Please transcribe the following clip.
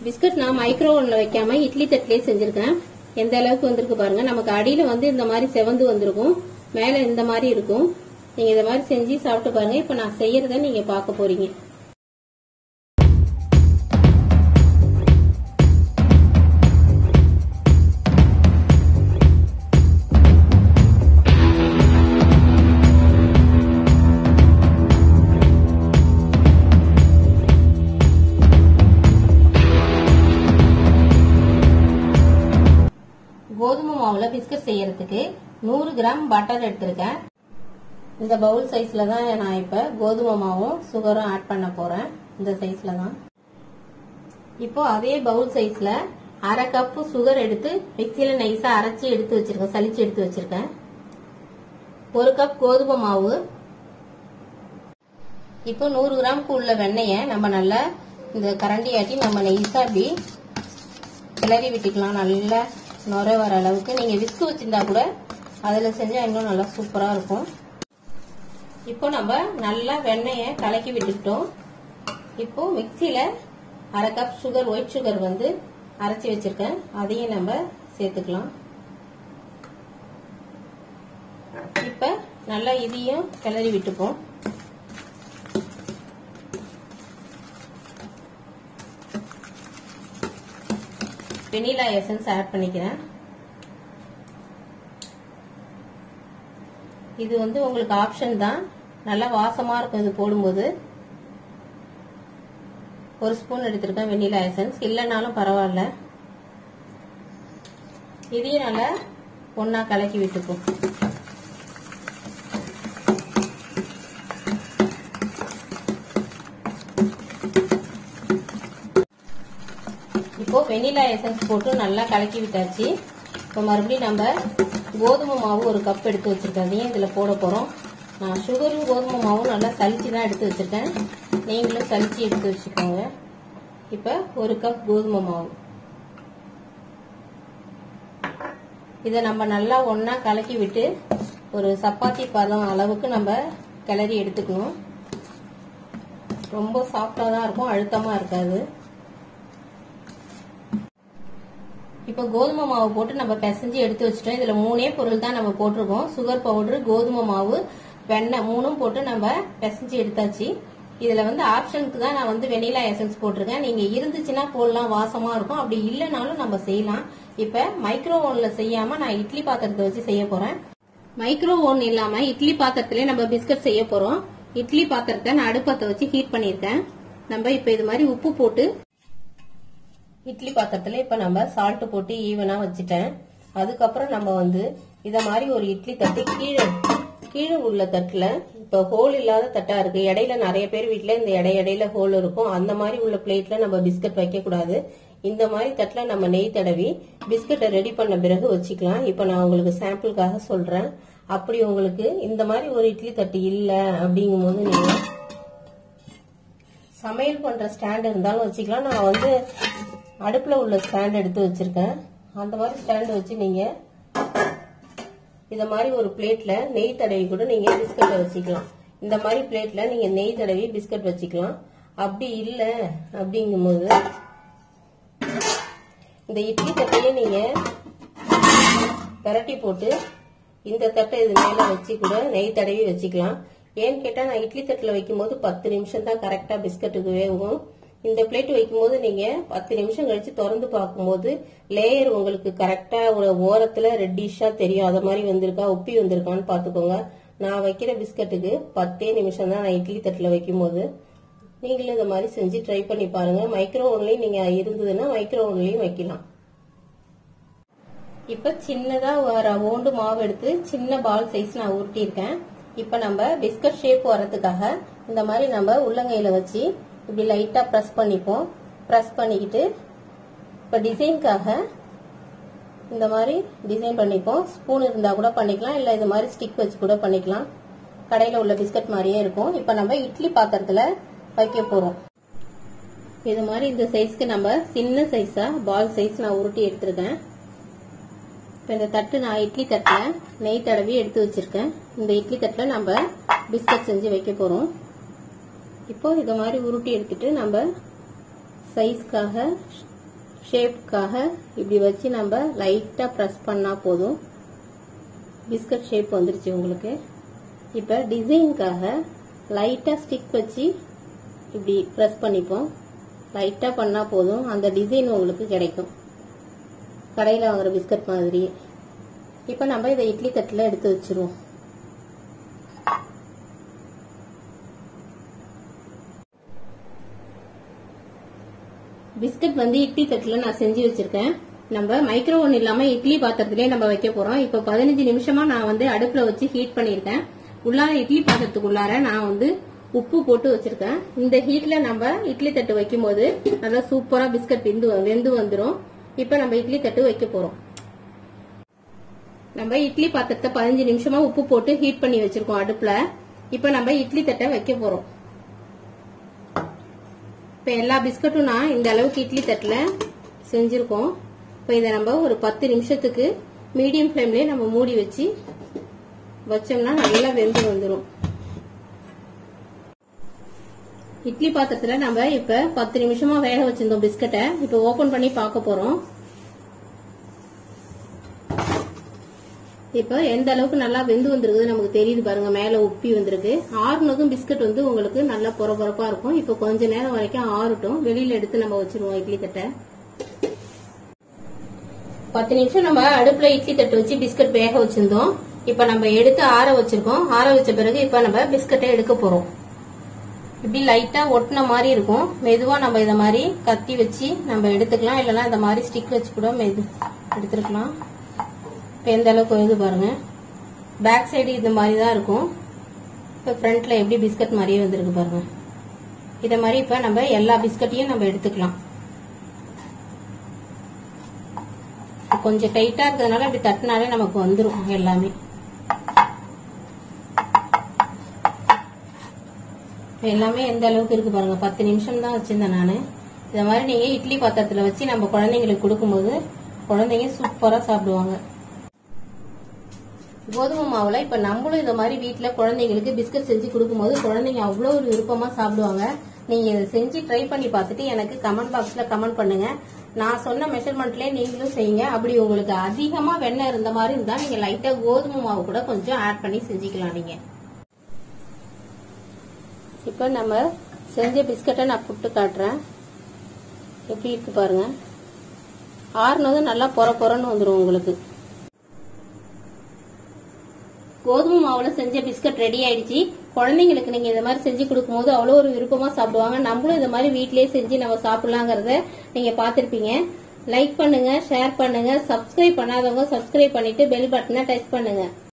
biscuit நான் micro ஓவன்ல வைக்காம இட்லி தட்டிலே செஞ்சிருக்கேன் எந்த அளவுக்கு வந்திருக்கு பாருங்க நமக்கு அடியில வந்து இந்த மாதிரி செவந்து வந்திருக்கும் மேல இந்த மாதிரி இருக்கும் நீங்க இந்த மாதிரி செஞ்சு சாப்பிட்டு பாருங்க இப்ப நான் செய்யறத நீங்க பார்க்க போறீங்க கோதுமை மாவுல பிஸ்கட் செய்யறதுக்கு நூறு கிராம் பட்டர் எடுத்திருக்கேன் இந்த பவுல் சைஸ்ல தான் நான் இப்ப கோதுமை மாவும் சுகரும் ஆட் பண்ண போறேன் இந்த சைஸ்ல தான் இப்போ அதே பவுல் சைஸ்ல அரை கப் சுகர் எடுத்து மிக்சியில நைஸா அரைச்சி எடுத்து வச்சிருக்கேன் சலிச்சு எடுத்து வச்சிருக்கேன் ஒரு கப் கோதுமை மாவு இப்போ நூறு கிராமுக்கு உள்ள வெண்ணெயை நம்ம நல்லா இந்த கரண்டி ஆட்டி நம்ம நைஸா அப்படி கிளறி விட்டுக்கலாம் நல்லா நுர வர அளவுக்கு நீங்க விஸ்கு வச்சிருந்தா கூட அதுல செஞ்சா இன்னும் நல்லா சூப்பரா இருக்கும் இப்போ நம்ம நல்லா வெண்ணெயை கலக்கி விட்டுக்கிட்டோம் இப்போ மிக்சியில அரை கப் சுகர் ஒயிட் சுகர் வந்து அரைச்சி வச்சிருக்கேன் அதையும் நம்ம சேர்த்துக்கலாம் இப்ப நல்லா இதையும் கிளறி விட்டுப்போம் வெனிலா எசன்ஸ் ஆட் பண்ணிக்கிறேன் இது வந்து உங்களுக்கு ஆப்ஷன் தான் நல்லா வாசமா இருக்கும் இது போடும்போது ஒரு ஸ்பூன் எடுத்திருக்கேன் வெனிலா எசன்ஸ் இல்லைனாலும் பரவாயில்ல இதையும் நல்லா ஒன்னா கலக்கி விட்டுக்கும் இப்போ வெனிலா எசன்ஸ் போட்டு நல்லா கலக்கி விட்டாச்சு இப்போ மறுபடியும் நம்ம கோதுமை மாவு ஒரு கப் எடுத்து வச்சிருக்கேன் அதையும் இதில் போட போகிறோம் நான் சுகரும் கோதுமை மாவும் நல்லா சலிச்சு தான் எடுத்து வச்சிருக்கேன் நீங்களும் சலிச்சு எடுத்து வச்சுக்கோங்க இப்போ ஒரு கப் கோதுமை மாவு இதை நம்ம நல்லா ஒன்றா கலக்கி விட்டு ஒரு சப்பாத்தி பதம் அளவுக்கு நம்ம கிளறி எடுத்துக்கணும் ரொம்ப சாஃப்டாக தான் இருக்கும் அழுத்தமாக இருக்காது இப்போ கோதுமை மாவு போட்டு நம்ம பிசைஞ்சு எடுத்து வச்சிட்டோம் இதுல மூணே பொருள் தான் நம்ம போட்டிருக்கோம் சுகர் பவுடர் கோதுமை மாவு வெண்ணெய் மூணும் போட்டு நம்ம பிசைஞ்சு எடுத்தாச்சு இதுல வந்து ஆப்ஷனுக்கு தான் நான் வந்து வெனிலா எசன்ஸ் போட்டிருக்கேன் நீங்க இருந்துச்சுன்னா போடலாம் வாசமா இருக்கும் அப்படி இல்லைனாலும் நம்ம செய்யலாம் இப்ப மைக்ரோ ஓவன்ல செய்யாம நான் இட்லி பாத்திரத்தை வச்சு செய்ய போறேன் மைக்ரோ ஓவன் இல்லாம இட்லி பாத்திரத்திலே நம்ம பிஸ்கட் செய்ய போறோம் இட்லி பாத்திரத்தை நான் அடுப்பத்தை வச்சு ஹீட் பண்ணிருக்கேன் நம்ம இப்ப இது மாதிரி உப்பு போட்டு இட்லி பாத்திரத்துல இப்ப நம்ம சால்ட் போட்டு ஈவனா வச்சுட்டேன் அதுக்கப்புறம் நம்ம வந்து இத மாதிரி ஒரு இட்லி தட்டு கீழே கீழே உள்ள தட்டுல இப்ப ஹோல் இல்லாத தட்டா இருக்கு இடையில நிறைய பேர் வீட்டுல இந்த இடை இடையில ஹோல் இருக்கும் அந்த மாதிரி உள்ள பிளேட்ல நம்ம பிஸ்கட் வைக்க கூடாது இந்த மாதிரி தட்டுல நம்ம நெய் தடவி பிஸ்கட்டை ரெடி பண்ண பிறகு வச்சுக்கலாம் இப்ப நான் உங்களுக்கு சாம்பிளுக்காக சொல்றேன் அப்படி உங்களுக்கு இந்த மாதிரி ஒரு இட்லி தட்டு இல்ல அப்படிங்கும் போது நீங்க சமையல் பண்ற ஸ்டாண்ட் இருந்தாலும் வச்சுக்கலாம் நான் வந்து அடுப்புல உள்ள ஸ்டாண்ட் எடுத்து வச்சிருக்கேன் அந்த மாதிரி ஸ்டாண்ட் வச்சு நீங்க இத மாதிரி ஒரு பிளேட்ல நெய் தடவி கூட நீங்க பிஸ்கட்டை வச்சுக்கலாம் இந்த மாதிரி பிளேட்ல நீங்க நெய் தடவி பிஸ்கட் வச்சுக்கலாம் அப்படி இல்ல அப்படிங்கும் போது இந்த இட்லி தட்டையே நீங்க பெரட்டி போட்டு இந்த தட்டை இது மேல வச்சு கூட நெய் தடவி வச்சுக்கலாம் ஏன்னு கேட்டா நான் இட்லி தட்டுல வைக்கும் போது பத்து நிமிஷம் தான் கரெக்டா பிஸ்கட்டுக்கு வேகும் இந்த பிளேட் வைக்கும்போது நீங்க பத்து நிமிஷம் கழிச்சு திறந்து பார்க்கும்போது லேயர் உங்களுக்கு கரெக்டா ஒரு ஓரத்துல ரெட்டிஷா தெரியும் அத மாதிரி வந்திருக்கா ஒப்பி வந்திருக்கான்னு பாத்துக்கோங்க நான் வைக்கிற பிஸ்கட்டுக்கு பத்தே நிமிஷம் தான் நான் இட்லி தட்டுல வைக்கும்போது நீங்களும் இந்த மாதிரி செஞ்சு ட்ரை பண்ணி பாருங்க மைக்ரோ ஓவன்லயும் நீங்க இருந்ததுன்னா மைக்ரோ ஓவன்லயும் வைக்கலாம் இப்ப சின்னதா ஒரு ஓண்டு மாவு எடுத்து சின்ன பால் சைஸ் நான் உருட்டி இருக்கேன் இப்ப நம்ம பிஸ்கட் ஷேப் வரதுக்காக இந்த மாதிரி நம்ம உள்ளங்கையில வச்சு இப்படி லைட்டா ப்ரெஸ் பண்ணிப்போம் ப்ரெஸ் பண்ணிக்கிட்டு இப்ப டிசைனுக்காக இந்த மாதிரி டிசைன் பண்ணிப்போம் ஸ்பூன் இருந்தா கூட பண்ணிக்கலாம் இல்ல இது மாதிரி ஸ்டிக் வச்சு கூட பண்ணிக்கலாம் கடையில உள்ள பிஸ்கட் மாதிரியே இருக்கும் இப்ப நம்ம இட்லி பாத்திரத்துல வைக்க போறோம் இது மாதிரி இந்த சைஸ்க்கு நம்ம சின்ன சைஸா பால் சைஸ் நான் உருட்டி எடுத்திருக்கேன் இப்போ இந்த தட்டு நான் இட்லி தட்டில் நெய் தடவி எடுத்து வச்சிருக்கேன் இந்த இட்லி தட்டில் நம்ம பிஸ்கட் செஞ்சு வைக்க போகிறோம் இப்போ இதை மாதிரி உருட்டி எடுத்துட்டு நம்ம சைஸ்க்காக ஷேப்புக்காக இப்படி வச்சு நம்ம லைட்டாக ப்ரெஸ் பண்ணால் போதும் பிஸ்கட் ஷேப் வந்துருச்சு உங்களுக்கு இப்போ டிசைனுக்காக லைட்டாக ஸ்டிக் வச்சு இப்படி ப்ரெஸ் பண்ணிப்போம் லைட்டாக பண்ணால் போதும் அந்த டிசைன் உங்களுக்கு கிடைக்கும் கடையில் வாங்குற பிஸ்கட் மாதிரி இப்போ நம்ம இதை இட்லி தட்டில் எடுத்து வச்சிருவோம் பிஸ்கட் வந்து இட்லி தட்டில் நான் செஞ்சு வச்சிருக்கேன் நம்ம மைக்ரோ ஓவன் இல்லாம இட்லி பாத்திரத்திலே நம்ம வைக்க போறோம் இப்போ பதினஞ்சு நிமிஷமா நான் வந்து அடுப்புல வச்சு ஹீட் பண்ணியிருக்கேன் உள்ளார இட்லி பாத்திரத்துக்குள்ளார நான் வந்து உப்பு போட்டு வச்சிருக்கேன் இந்த ஹீட்ல நம்ம இட்லி தட்டு வைக்கும் போது நல்லா சூப்பரா பிஸ்கட் வெந்து வெந்து வந்துடும் இப்போ நம்ம இட்லி தட்டு வைக்க போறோம் நம்ம இட்லி பாத்திரத்தை பதினஞ்சு நிமிஷமா உப்பு போட்டு ஹீட் பண்ணி வச்சிருக்கோம் அடுப்புல இப்போ நம்ம இட்லி தட்டை வைக்க போறோம் இப்போ எல்லா பிஸ்கட்டும் நான் இந்த அளவுக்கு இட்லி தட்டில் செஞ்சுருக்கோம் இப்போ இதை நம்ம ஒரு பத்து நிமிஷத்துக்கு மீடியம் ஃப்ளேம்லேயே நம்ம மூடி வச்சு வச்சோம்னா நல்லா வெந்து வந்துடும் இட்லி பாத்திரத்தில் நம்ம இப்போ பத்து நிமிஷமா வேக வச்சிருந்தோம் பிஸ்கட்டை இப்போ ஓப்பன் பண்ணி பார்க்க போறோம் இப்போ எந்த அளவுக்கு நல்லா வெந்து வந்திருக்குது நமக்கு தெரியுது பாருங்க மேல உப்பி வந்திருக்கு ஆறுனதும் பிஸ்கட் வந்து உங்களுக்கு நல்லா பொற பொறப்பா இருக்கும் இப்போ கொஞ்ச நேரம் வரைக்கும் ஆறட்டும் வெளியில எடுத்து நம்ம வச்சிருவோம் இட்லி தட்டை பத்து நிமிஷம் நம்ம அடுப்புல இட்லி தட்டு வச்சு பிஸ்கட் வேக வச்சிருந்தோம் இப்ப நம்ம எடுத்து ஆற வச்சிருக்கோம் ஆற வச்ச பிறகு இப்ப நம்ம பிஸ்கட்டை எடுக்க போறோம் இப்படி லைட்டா ஒட்டின மாதிரி இருக்கும் மெதுவா நம்ம இத மாதிரி கத்தி வச்சு நம்ம எடுத்துக்கலாம் இல்லைன்னா இந்த மாதிரி ஸ்டிக் வச்சு கூட மெது எடுத்துருக்கலாம் இப்போ எந்த அளவுக்கு வருது பாருங்க பேக் சைடு இந்த மாதிரி தான் இருக்கும் இப்போ ஃப்ரண்ட்ல எப்படி பிஸ்கட் மாதிரியே வந்திருக்கு பாருங்க இதை மாதிரி இப்போ நம்ம எல்லா பிஸ்கட்டையும் நம்ம எடுத்துக்கலாம் கொஞ்சம் டைட்டா இருக்கிறதுனால இப்படி தட்டினாலே நமக்கு வந்துடும் எல்லாமே எல்லாமே எந்த அளவுக்கு இருக்கு பாருங்க பத்து நிமிஷம் தான் வச்சிருந்தேன் நான் இதை மாதிரி நீங்க இட்லி பாத்திரத்துல வச்சு நம்ம குழந்தைங்களுக்கு கொடுக்கும்போது குழந்தைங்க சூப்பரா சாப்பிடுவாங்க கோதுமை மாவுல இப்ப நம்மளும் இந்த மாதிரி வீட்ல குழந்தைங்களுக்கு பிஸ்கட் செஞ்சு கொடுக்கும்போது குழந்தைங்க அவ்வளோ ஒரு விருப்பமா சாப்பிடுவாங்க நீங்க இதை செஞ்சு ட்ரை பண்ணி பார்த்துட்டு எனக்கு கமெண்ட் பாக்ஸ்ல கமெண்ட் பண்ணுங்க நான் சொன்ன மெஷர்மெண்ட்லயே நீங்களும் செய்யுங்க அப்படி உங்களுக்கு அதிகமா வெண்ணெய் இருந்த மாதிரி இருந்தா நீங்க லைட்டா கோதுமை மாவு கூட கொஞ்சம் ஆட் பண்ணி செஞ்சுக்கலாம் நீங்க இப்போ நம்ம செஞ்ச பிஸ்கட்டை நான் புட்டு காட்டுறேன் எப்படி இருக்கு பாருங்க ஆறுனதும் நல்லா பொற பொறன்னு வந்துடும் உங்களுக்கு கோதுமை மாவுல செஞ்ச பிஸ்கட் ரெடி ஆயிடுச்சு குழந்தைங்களுக்கு நீங்க இந்த மாதிரி செஞ்சு கொடுக்கும்போது அவ்வளோ ஒரு விருப்பமா சாப்பிடுவாங்க நம்மளும் இந்த மாதிரி வீட்லயே செஞ்சு நம்ம சாப்பிடலாங்கிறத நீங்க பார்த்திருப்பீங்க லைக் பண்ணுங்க ஷேர் பண்ணுங்க சப்ஸ்கிரைப் பண்ணாதவங்க சப்ஸ்கிரைப் பண்ணிட்டு பெல் பட்டனை டச் பண்ணுங்க